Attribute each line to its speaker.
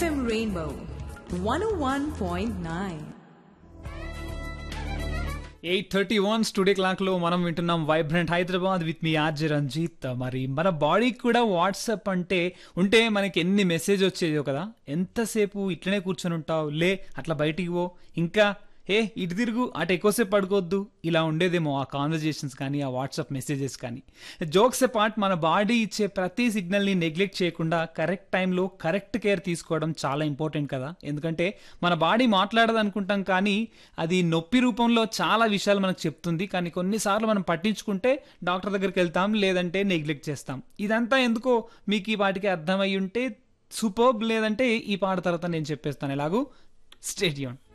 Speaker 1: FM Rainbow 101.9.
Speaker 2: Eight thirty one studio clock లో మనం వింటున్నాం వైబ్రెంట్ హైదరాబాద్ విత్ మీ ఆర్జే రంజిత్ మరి మన బాడీకి కూడా వాట్సాప్ అంటే ఉంటే మనకి ఎన్ని మెసేజ్ వచ్చేదో కదా ఎంతసేపు ఇట్లనే కూర్చొని ఉంటావు లే అట్లా బయటికి పో ఇంకా ఏ ఇటు తిరుగు అటు ఎక్కువసేపు పడుకోవద్దు ఇలా ఉండేదేమో ఆ కాన్వర్జేషన్స్ కానీ ఆ వాట్సాప్ మెసేజెస్ కానీ జోక్స్ పార్ట్ మన బాడీ ఇచ్చే ప్రతి సిగ్నల్ని నెగ్లెక్ట్ చేయకుండా కరెక్ట్ టైంలో కరెక్ట్ కేర్ తీసుకోవడం చాలా ఇంపార్టెంట్ కదా ఎందుకంటే మన బాడీ మాట్లాడదు అనుకుంటాం కానీ అది నొప్పి రూపంలో చాలా విషయాలు మనకు చెప్తుంది కానీ కొన్నిసార్లు మనం పట్టించుకుంటే డాక్టర్ దగ్గరికి వెళ్తాం లేదంటే నెగ్లెక్ట్ చేస్తాం ఇదంతా ఎందుకో మీకు ఈ వాటికి అర్థమై ఉంటే సూపర్బ్ లేదంటే ఈ పాట తర్వాత నేను చెప్పేస్తాను ఎలాగూ స్టేడియం